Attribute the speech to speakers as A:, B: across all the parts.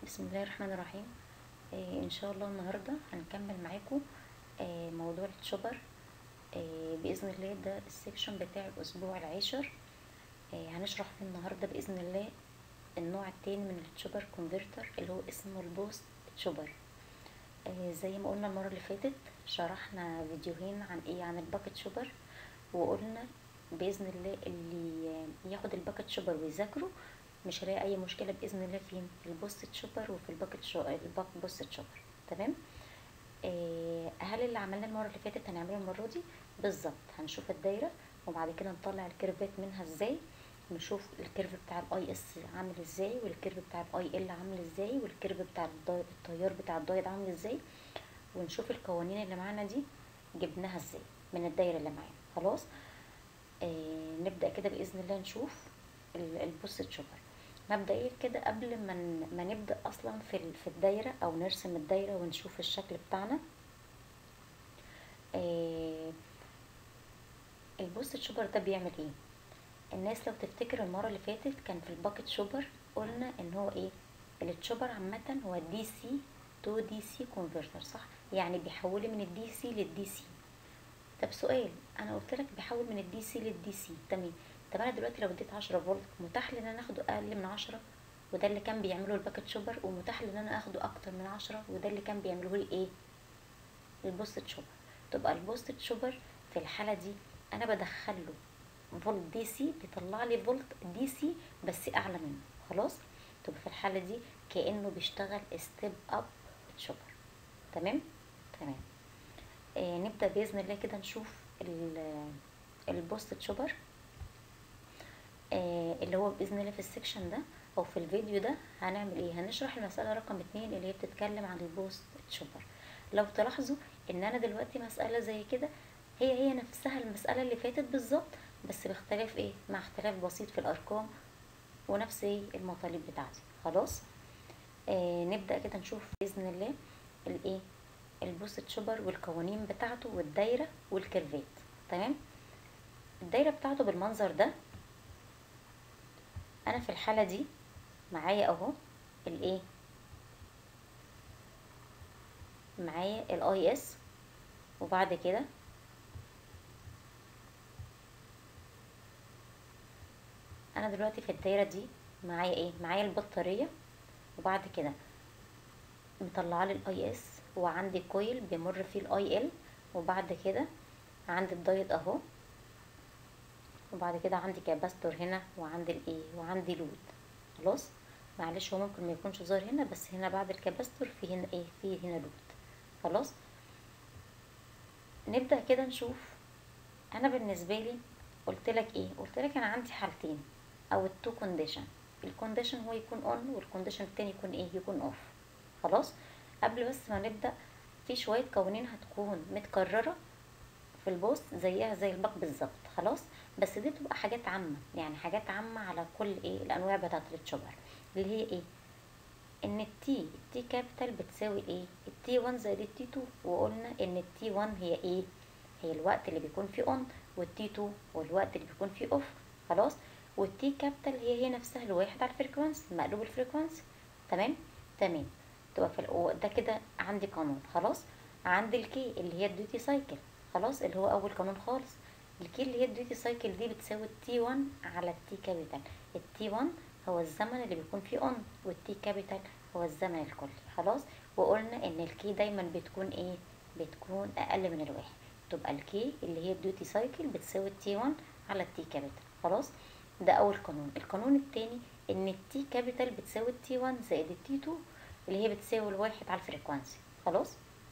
A: بسم الله الرحمن الرحيم آه ان شاء الله النهارده هنكمل معاكم آه موضوع التشوبر آه باذن الله ده السكشن بتاع الاسبوع العاشر آه هنشرح فيه النهارده باذن الله النوع التاني من التشوبر كونفرتر اللي هو اسمه البوست تشوبر آه زي ما قلنا المره اللي فاتت شرحنا فيديوهين عن ايه عن الباكت شوبر وقلنا باذن الله اللي ياخد الباكت شوبر ويذاكره مش هلاقي اي مشكله باذن الله فين في البوست تشوبر وفي الباكت شو... الباك بوست تشوبر تمام آه هل اللي عملناه المره اللي فاتت هنعمله المره دي بالظبط هنشوف الدايره وبعد كده نطلع الكيرفات منها ازاي نشوف الكيرف بتاع الاي اس عامل ازاي والكيرف بتاع الاي ال عامل ازاي والكيرف بتاع الداي... التيار بتاع الدايد عامل ازاي ونشوف القوانين اللي معانا دي جبناها ازاي من الدايره اللي معانا خلاص آه نبدا كده باذن الله نشوف البوست تشوبر مبدئيا كده قبل ما ما نبدا اصلا في في الدايره او نرسم الدايره ونشوف الشكل بتاعنا آه البوست شوبر ده بيعمل ايه الناس لو تفتكر المره اللي فاتت كان في الباكت شوبر قلنا ان هو ايه التشوبر عامه هو دي سي تو دي سي كونفرتر صح يعني بيحول من الدي سي للدي سي طب سؤال انا قلت لك بيحول من الدي سي للدي سي تمام طب انا دلوقتي لو اديت 10 فولت متاح لي ان انا اخده اقل من 10 وده اللي كان بيعمله الباكت شوبر ومتاح لي ان انا اخده اكتر من 10 وده اللي كان بيعمله لي ايه البوست شوبر تبقى البوست شوبر في الحاله دي انا بدخل له فولت دي سي بيطلع لي فولت دي سي بس اعلى منه خلاص تبقى في الحاله دي كانه بيشتغل ستيب اب شوبر تمام تمام آه نبدا باذن الله كده نشوف البوست شوبر آه اللي هو باذن الله في السكشن ده او في الفيديو ده هنعمل ايه هنشرح المساله رقم اتنين اللي هي بتتكلم عن البوست شوبر لو تلاحظوا ان انا دلوقتي مساله زي كده هي هي نفسها المساله اللي فاتت بالظبط بس باختلاف ايه مع اختلاف بسيط في الارقام ونفس ايه المطالب بتاعتي خلاص آه نبدا كده نشوف باذن الله الايه البوست شوبر والقوانين بتاعته والدايره والكيرفات تمام الدايره بتاعته بالمنظر ده انا في الحاله دي معايا اهو الايه معايا الاي اس وبعد كده انا دلوقتي في الدايره دي معايا ايه معايا البطاريه وبعد كده مطلعه لي الاي اس وعندي كويل بيمر فيه الاي ال وبعد كده عندي الدايت اهو وبعد كده عندي كاباستور هنا وعندي الايه وعندي لود خلاص معلش هو ممكن ما يكونش ظاهر هنا بس هنا بعد الكاباستور في هنا ايه في هنا لود خلاص نبدا كده نشوف انا بالنسبه لي قلت لك ايه قلت لك انا عندي حالتين او التو كونديشن الكونديشن هو يكون اون والكونديشن التاني يكون ايه يكون اوف خلاص قبل بس ما نبدا في شويه قوانين هتكون متكرره في البوست زيها زي الباك بالظبط خلاص بس دي بتبقى حاجات عامه يعني حاجات عامه على كل ايه الانواع بتاعه التشوبر اللي هي ايه ان التي التي كابيتال بتساوي ايه التي 1 زائد التي 2 وقلنا ان التي 1 هي ايه هي الوقت اللي بيكون فيه اون والتي 2 والوقت اللي بيكون فيه اوف خلاص والتي كابيتال هي هي نفسها الواحد على الفريكوانسي مقلوب الفريكوانسي تمام تمام تبقى في ده كده عندي قانون خلاص عندي الكي اللي هي الديوتي سايكل خلاص اللي هو اول قانون خالص الكي اللي هي الديوتي سايكل دي بتساوي التي 1 على التي كابيتال التي 1 هو الزمن اللي بيكون فيه اون والتي كابيتال هو الزمن الكلي خلاص وقلنا ان الكي دايما بتكون ايه بتكون اقل من الواحد تبقى الكي اللي هي الديوتي سايكل بتساوي التي 1 على التي كابيتال خلاص ده اول قانون القانون التاني ان التي كابيتال بتساوي التي 1 زائد التي 2 اللي هي بتساوي الواحد على الفريكوانسي خلاص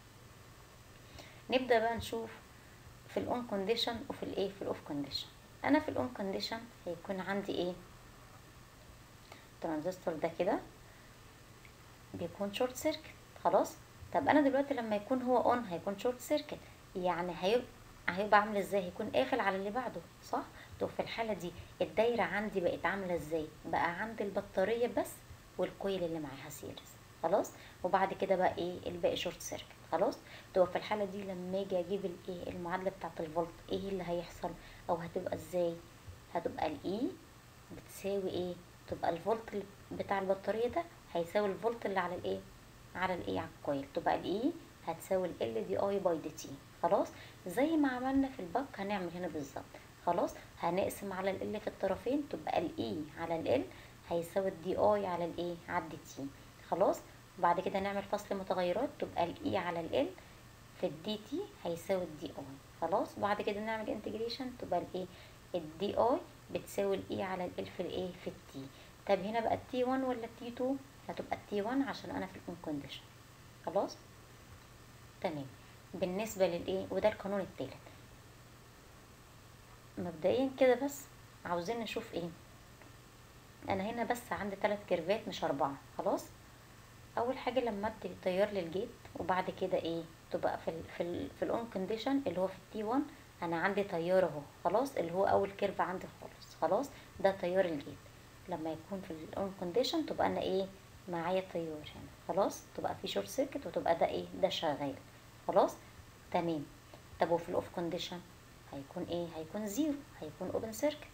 A: نبدا بقى نشوف في الاون كونديشن وفي الايه في الاوف كونديشن انا في الاون كونديشن هيكون عندي ايه الترانزستور ده كده بيكون شورت سيركت خلاص طب انا دلوقتي لما يكون هو اون هيكون شورت سيركت يعني هيبقى هيبقى عامل ازاي هيكون قافل على اللي بعده صح طب في الحاله دي الدايره عندي بقت عامله ازاي بقى عندي البطاريه بس والكويل اللي معاها سيريز خلاص وبعد كده بقى ايه الباقي شورت سيركت خلاص تبقى في الحاله دي لما اجي اجيب الايه المعادله بتاعه الفولت ايه اللي هيحصل او هتبقى ازاي هتبقى الاي بتساوي ايه تبقى الفولت بتاع البطاريه ده هيساوي الفولت اللي على الايه على الايه على الكويل تبقى الاي هتساوي ال دي اي باي دي تي خلاص زي ما عملنا في الباك هنعمل هنا بالظبط خلاص هنقسم على ال في الطرفين تبقى الاي على ال هيساوي الدي اي على الايه على الدي تي خلاص بعد كده نعمل فصل متغيرات تبقى الاي على ال في الدي تي هيساوي الدي اي خلاص بعد كده نعمل انتجريشن تبقى الايه الدي اي بتساوي الاي على ال في الايه في التي طب هنا بقى التي 1 ولا التي 2 هتبقى التي 1 عشان انا في الاون كونديشن خلاص تمام بالنسبة للايه وده القانون التالت مبدئيا كده بس عاوزين نشوف ايه انا هنا بس عندي ثلاث كيرفات مش اربعة خلاص اول حاجة لما ادي تيار للجيت وبعد كده ايه تبقى في ال في ال في الاون كونديشن اللي هو في التي 1 انا عندي تيار اهو خلاص اللي هو اول كيرف عندي خالص خلاص ده تيار الجيت لما يكون في الاون كونديشن تبقى انا ايه معايا تيار هنا خلاص تبقى في شورت سيركت وتبقى ده ايه ده شغال خلاص تمام طب وفي الاوف كونديشن هيكون ايه هيكون زيرو هيكون اوبن سيركت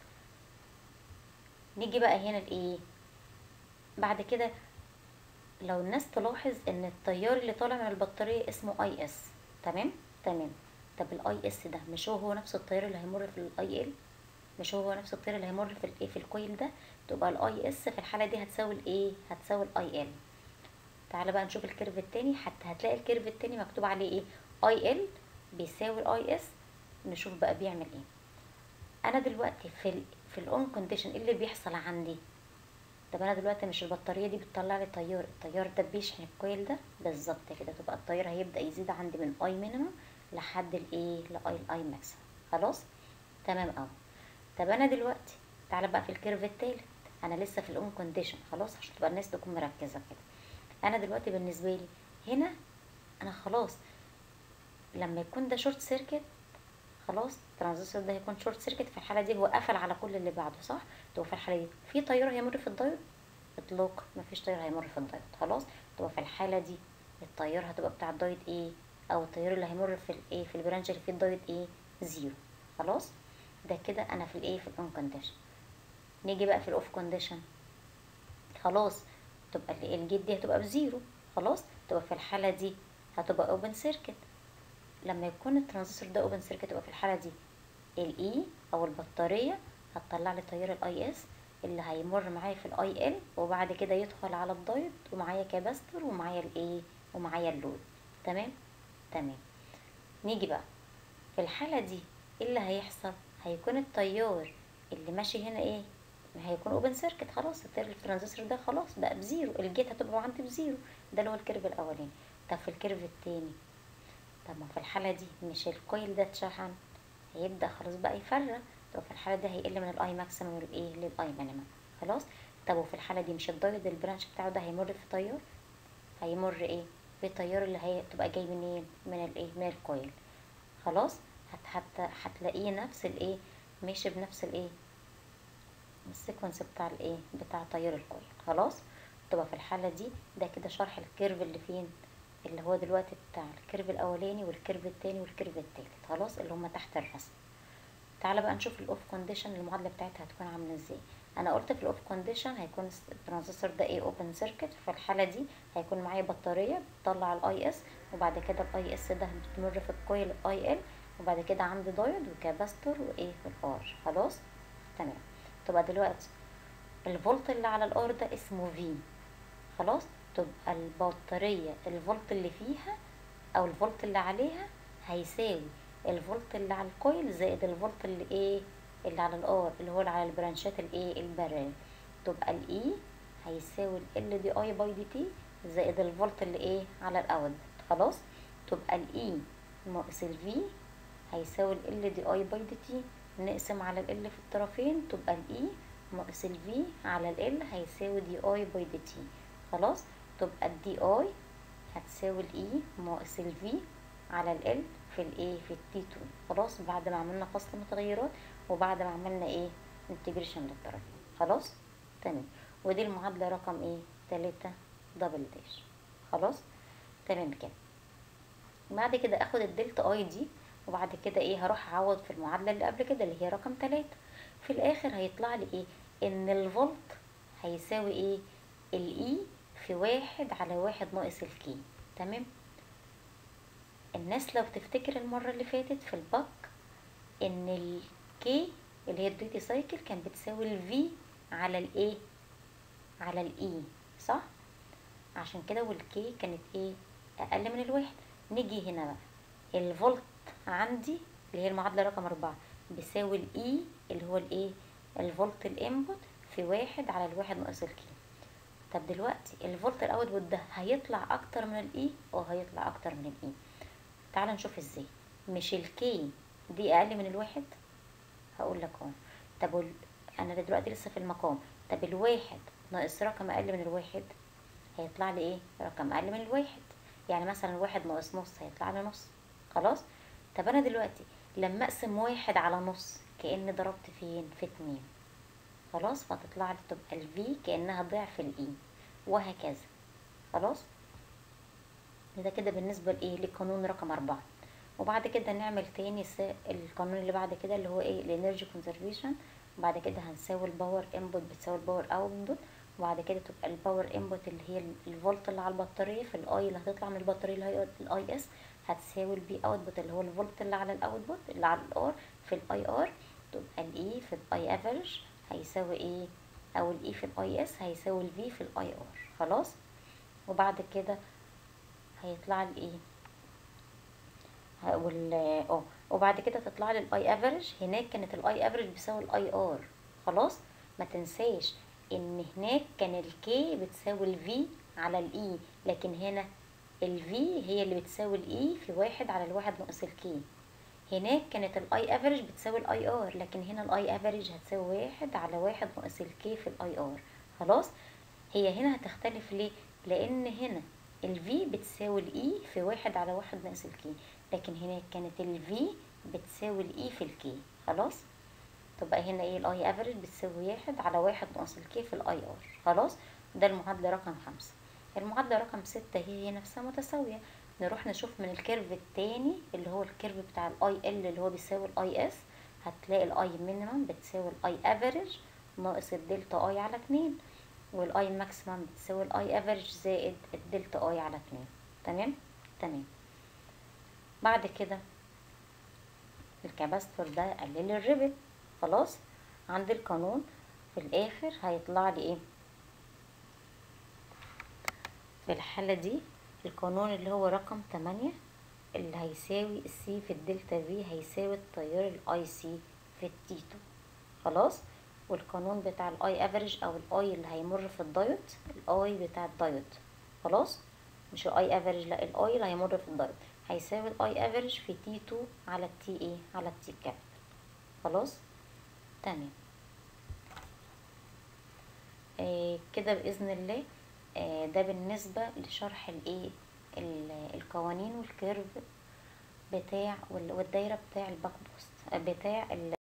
A: نيجي بقى هنا لايه بعد كده لو الناس تلاحظ ان التيار اللي طالع من البطاريه اسمه اي اس تمام تمام طب الاي اس ده مش هو هو نفس التيار اللي هيمر في الاي ال مش هو هو نفس التيار اللي هيمر في الايه في الكويل ده تبقى الاي اس في الحاله دي هتساوي الايه هتساوي الاي ال تعالى بقى نشوف الكيرف التاني حتى هتلاقي الكيرف التاني مكتوب عليه ايه اي ال بيساوي الاي اس نشوف بقى بيعمل ايه انا دلوقتي في ال في الاون كونديشن ايه اللي بيحصل عندي طب انا دلوقتي مش البطاريه دي بتطلع لي تيار التيار ده بيشحن الكويل ده بالظبط كده تبقى التيار هيبدا يزيد عندي من اي مينيمم لحد الايه لاي الاي ماكسيمم خلاص تمام اهو طب انا دلوقتي تعالى بقى في الكيرف التالت انا لسه في الاون كونديشن خلاص عشان تبقى الناس تكون مركزه كده انا دلوقتي بالنسبه لي هنا انا خلاص لما يكون ده شورت سيركت خلاص الترانزستور ده هيكون شورت سيركت في الحاله دي هو قفل على كل اللي بعده صح تو في الحاله دي في تيار هيمر في الدايود اطلاق مفيش تيار هيمر في الدايود خلاص تو في الحاله دي التيار هتبقى بتاع الدايود ايه او التيار اللي هيمر في الايه في البرانش اللي فيه الدايود ايه زيرو خلاص ده كده انا في الايه في الاون كونديشن نيجي بقى في الاوف كونديشن خلاص تبقى ال- الجيت دي هتبقى بزيرو خلاص تبقى في الحاله دي هتبقى اوبن سيركت لما يكون الترانزستور ده اوبن سيركت تبقى في الحاله دي الاي او البطاريه هتطلع لي تيار الاي اس اللي هيمر معايا في الاي ال وبعد كده يدخل على الدايود ومعايا كاباستور ومعايا الايه ومعايا اللود تمام تمام نيجي بقى في الحاله دي ايه اللي هيحصل هيكون التيار اللي ماشي هنا ايه هيكون اوبن سيركت خلاص التيار الترانزستور ده خلاص بقى بزيرو الجيت هتبقى عندي بزيرو ده اللي هو الكيرف الاولاني طب في الكيرف التاني طب ما في الحالة دي مش الكويل ده اتشحن هيبدأ خلاص بقى يفرق طب في الحالة دي هيقل من الاي ماكسيمم للايه للاي مينيمم خلاص طب وفي الحالة دي مش الدايود البرانش بتاعه ده هيمر في تيار هيمر ايه في التيار اللي هي تبقى جاي منين من الايه من الكويل خلاص هت حتى هتلاقيه نفس الايه ماشي بنفس الايه السيكونس بتاع الايه بتاع تيار الكويل خلاص تبقى في الحالة دي ده كده شرح الكيرف اللي فين اللي هو دلوقتي بتاع الكيرف الاولاني والكيرف التاني والكيرف التالت خلاص اللي هما تحت الرسم تعالى بقى نشوف الاوف كونديشن المعادله بتاعتها هتكون عامله ازاي انا قلت في الاوف كونديشن هيكون الترانزستور ده ايه اوبن سيركت في الحاله دي هيكون معايا بطاريه بتطلع الاي اس وبعد كده الاي اس ده بتمر في الكويل اي ال وبعد كده عندي دايود وكاباستور وايه والار خلاص تمام تبقى دلوقتي الفولت اللي على الار ده اسمه في خلاص تبقى البطارية الفولت اللي فيها او الفولت اللي عليها هيساوي الفولت اللي على الكويل زائد الفولت اللي ايه اللي على الار اللي هو اللي على البرانشات الايه البارل تبقى الاي هيساوي ال دي اي باي دي تي زائد الفولت اللي ايه على الاوت خلاص تبقى الاي ناقص الفي هيساوي ال دي اي باي دي تي نقسم على ال في الطرفين تبقى الاي ناقص الفي على ال هيساوي دي اي باي دي تي خلاص تبقى الدي اي هتساوي الاي ناقص الفي على ال في الايه في التي 2 خلاص بعد ما عملنا فصل متغيرات وبعد ما عملنا ايه انتجريشن للطرفين خلاص تمام ودي المعادله رقم ايه 3 دبل داش خلاص تمام كده بعد كده اخد الدلتا اي دي وبعد كده ايه هروح اعوض في المعادله اللي قبل كده اللي هي رقم 3 في الاخر هيطلع لي ايه ان الفولت هيساوي ايه الاي في واحد على واحد ناقص الكي تمام الناس لو تفتكر المرة اللي فاتت في الباك ان الكي اللي هي الديوتي سايكل كان بتساوي الفي على الايه على الاي صح عشان كده والكي كانت ايه اقل من الواحد نيجي هنا بقى الفولت عندي اللي هي المعادلة رقم أربعة بيساوي الاي اللي هو الايه الفولت الانبوت في واحد على الواحد ناقص الكي طب دلوقتي الفولت الاوتبوت ده هيطلع اكتر من الاي او هيطلع اكتر من الاي تعال نشوف ازاي مش الكي دي اقل من الواحد هقول لك اهو طب وال... انا دلوقتي لسه في المقام طب الواحد ناقص رقم اقل من الواحد هيطلع لي ايه رقم اقل من الواحد يعني مثلا واحد ناقص نص هيطلع لي نص خلاص طب انا دلوقتي لما اقسم واحد على نص كأني ضربت فين في اتنين خلاص فتطلع لي تبقى الفي كأنها ضعف الاي وهكذا خلاص ده كده بالنسبة لايه لقانون رقم أربعة وبعد كده نعمل تاني القانون اللي بعد كده اللي هو ايه الانرجي كونزرفيشن بعد كده هنساوي الباور انبوت بتساوي الباور اوتبوت وبعد كده تبقى الباور انبوت اللي هي الفولت اللي على البطارية في الاي اللي هتطلع من البطارية اللي هي الاي اس هتساوي البي اوتبوت اللي هو الفولت اللي على الاوتبوت اللي على الار في الاي ار تبقى الاي في الاي افريج هيساوي ايه او الاي في الاي اس هيساوي الفي في الاي ار خلاص وبعد كده هيطلع لي ايه وال اه وبعد كده تطلع لي الاي افريج هناك كانت الاي افريج بيساوي الاي ار خلاص ما تنساش ان هناك كان الكي بتساوي الفي على الاي لكن هنا الفي هي اللي بتساوي الاي في واحد على الواحد ناقص الكي هناك كانت الاي افريج بتساوي الاي ار لكن هنا الاي افريج هتساوي واحد على واحد ناقص الكي في الاي ار خلاص هي هنا هتختلف ليه لان هنا الفي بتساوي الاي في واحد على واحد ناقص الكي لكن هناك كانت الفي بتساوي الاي في الكي خلاص تبقى هنا ايه الاي افريج بتساوي واحد على واحد ناقص الكي في الاي ار خلاص ده المعادلة رقم خمسة المعادلة رقم ستة هي نفسها متساوية نروح نشوف من الكيرف التاني اللي هو الكيرف بتاع الاي ال اللي هو بيساوي الاي اس هتلاقي الاي مينيمم بتساوي الاي افريج ناقص الدلتا اي على اتنين والاي ماكسيمم بتساوي الاي افريج زائد الدلتا اي على اتنين تمام تمام بعد كده الكاباستور ده قلل الريبت خلاص عند القانون في الاخر هيطلع لي ايه في الحالة دي القانون اللي هو رقم تمانية اللي هيساوي السي في الدلتا في هيساوي التيار الاي سي في التيتو خلاص والقانون بتاع الاي افريج او الاي اللي هيمر في الدايود الاي بتاع الدايود خلاص مش الاي افريج لا الاي اللي هيمر في الدايود هيساوي الاي افريج في تي 2 على التي ايه على التي كاب خلاص تمام آه كده باذن الله آه ده بالنسبه لشرح الايه القوانين والكيرف بتاع والدايره بتاع الباك بوست بتاع